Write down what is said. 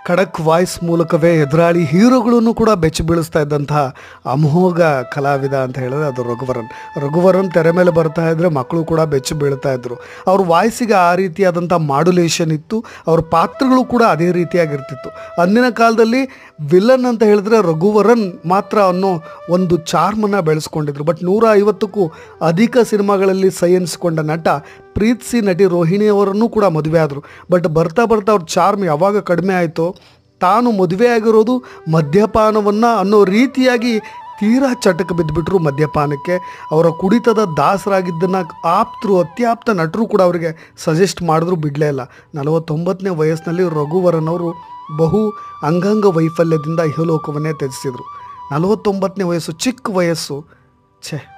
ಖಡಕ್ ವಾಯ್ಸ್ ಮೂಲಕವೇ ಎದುರಾಳಿ ಹೀರೋಗಳನ್ನು ಕೂಡ ಬೆಚ್ಚಿ ಬೀಳಿಸ್ತಾ ಇದ್ದಂತಹ ಅಮೋಘ ಕಲಾವಿದ ಅಂತ ಹೇಳಿದ್ರೆ ಅದು ರಘುವರನ್ ರಘುವರನ್ ತೆರೆ ಮೇಲೆ ಬರ್ತಾ ಇದ್ರೆ ಮಕ್ಕಳು ಕೂಡ ಬೆಚ್ಚಿ ಬೀಳ್ತಾ ಇದ್ರು ಅವ್ರ ವಾಯ್ಸಿಗೆ ಆ ರೀತಿಯಾದಂಥ ಮಾಡ್ಯುಲೇಷನ್ ಇತ್ತು ಅವ್ರ ಪಾತ್ರಗಳು ಕೂಡ ಅದೇ ರೀತಿಯಾಗಿರ್ತಿತ್ತು ಅಂದಿನ ಕಾಲದಲ್ಲಿ ವಿಲನ್ ಅಂತ ಹೇಳಿದ್ರೆ ರಘುವರನ್ ಮಾತ್ರ ಅನ್ನೋ ಒಂದು ಚಾರ್ಮನ್ನು ಬೆಳೆಸ್ಕೊಂಡಿದ್ರು ಬಟ್ ನೂರ ಐವತ್ತಕ್ಕೂ ಅಧಿಕ ಸಿನಿಮಾಗಳಲ್ಲಿ ಸೈ ಎನಿಸ್ಕೊಂಡ ನಟ ಪ್ರೀತಿಸಿ ನಟಿ ರೋಹಿಣಿ ಅವರನ್ನು ಕೂಡ ಮದುವೆ ಆದರು ಬಟ್ ಬರ್ತಾ ಬರ್ತಾ ಅವ್ರ ಚಾರ್ಮ್ ಯಾವಾಗ ಕಡಿಮೆ ಆಯಿತೋ ತಾನು ಮದುವೆ ಆಗಿರೋದು ಮದ್ಯಪಾನವನ್ನು ಅನ್ನೋ ರೀತಿಯಾಗಿ ತೀರಾ ಚಟಕ್ಕೆ ಬಿದ್ದುಬಿಟ್ರು ಮದ್ಯಪಾನಕ್ಕೆ ಅವರ ಕುಡಿತದ ದಾಸರಾಗಿದ್ದನ್ನು ಆಪ್ತರು ಅತ್ಯಾಪ್ತ ನಟರು ಕೂಡ ಅವರಿಗೆ ಸಜೆಸ್ಟ್ ಮಾಡಿದ್ರು ಬಿಡಲೇ ಇಲ್ಲ ನಲವತ್ತೊಂಬತ್ತನೇ ವಯಸ್ಸಿನಲ್ಲಿ ರಘುವರನ್ ಅವರು ಬಹು ಅಂಗಾಂಗ ವೈಫಲ್ಯದಿಂದ ಇಹಲೋಕವನ್ನೇ ತ್ಯಜಿಸಿದರು ನಲವತ್ತೊಂಬತ್ತನೇ ವಯಸ್ಸು ಚಿಕ್ಕ ವಯಸ್ಸು ಛೇ